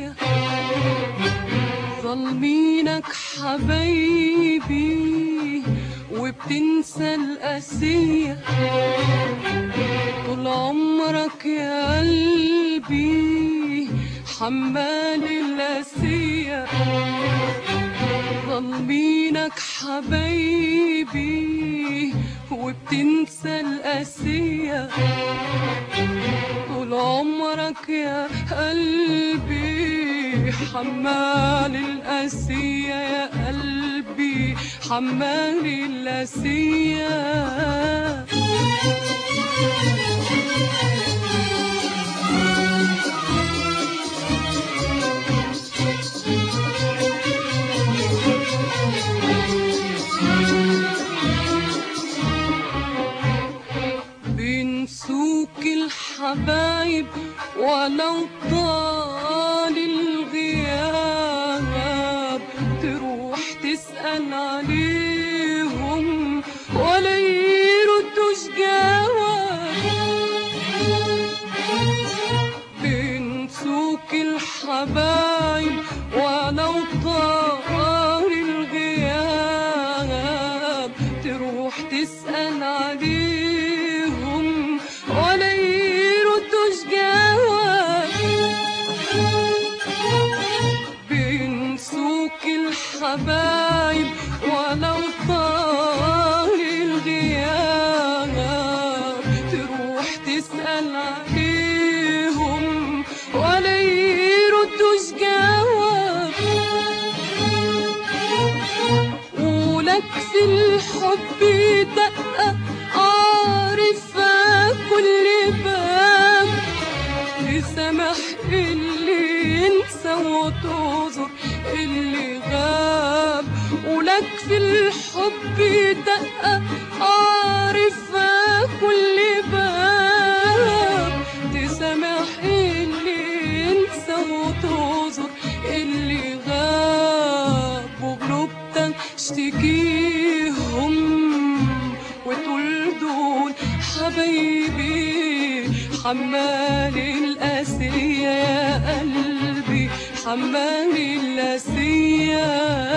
القاسية ظالمينك حبايبي وبتنسى القاسية طول عمرك يا قلبي حمال القاسية ظالمينك حبايبي وبتنسى القاسية طول عمرك يا قلبي حمال القاسية يا قلبي حمال القاسية بنسوك الحبايب ولو طال الغياب تروح تسأل عليهم ولا يردوش جواب بنسوك الحبايب ولو طال الغياب تروح تسأل عليهم ولا يردوش جواب بنسوك الحبايب ولو طال الغياب تروح تسأل عليهم ولا يردوش جواب ولك في الحب دقة عارفة كل باب تسامح اللي ينسى وتعذر اللي غاب ولك في الحب دقة عارفة كل باب تسامح اللي ينسى وتعذر اللي غاب وقلوبتك اشتكيهم وتقول دول حبايبي حمال القاسية يا قلبي حمال القاسية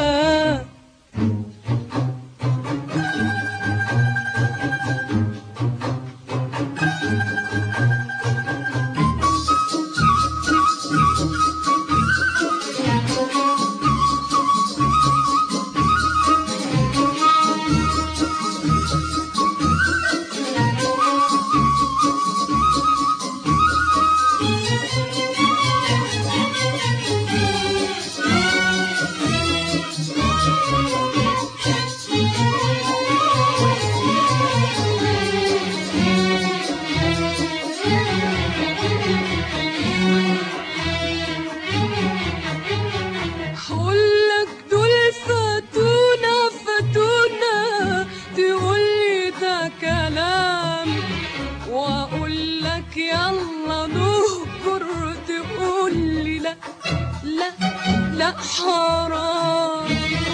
هقولك دول فاتونا فاتونا تقولي ده كلام واقولك يلا نهجر تقولي لا لا لا حرام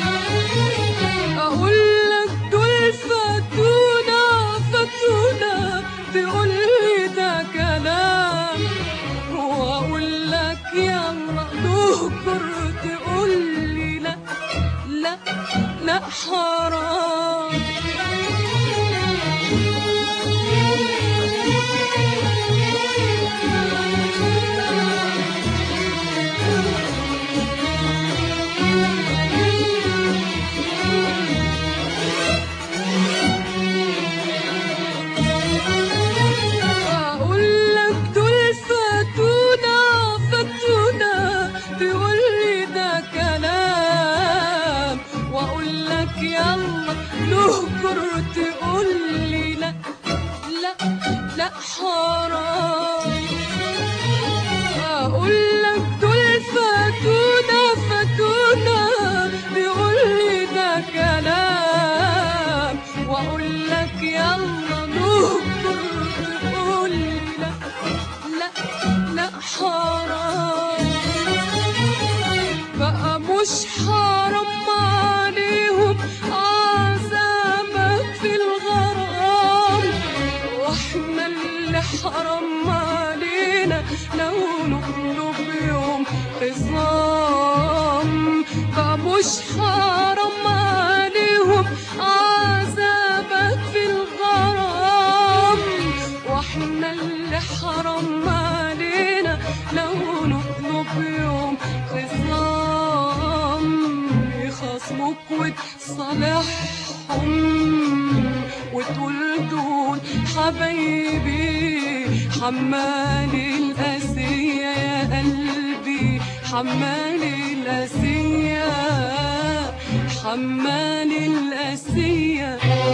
اقولك دول فاتونا فاتونا تقولي ده كلام واقول لك يلا نهجر تقولي لا لا لا حرام اقول لك دول فاتونا فاتونا تقولي ده كلام واقول لك يلا نهجر تقولي لا لا لا حرام اقول لك دول فاتونا فاتونا بيقولي ده كلام واقول لك يلا نهجر تقولي لا لا لا حرام بقى مش حرام عليهم عذابك في خصام فمش حرام عليهم عذابك في الغرام واحنا اللي حرام علينا لو نطلب يوم خصام يخصموك وتصالحهم وتقول دول حبايبي حمال الأسية يا قلبي حمال الأسية حمال الأسية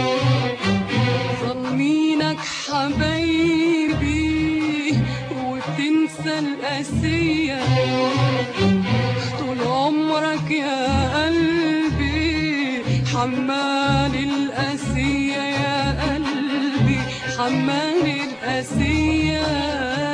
ظالمينك حبايبي وبتنسى الأسية طول عمرك يا قلبي حمال الأسية يا قلبي حمال الأسية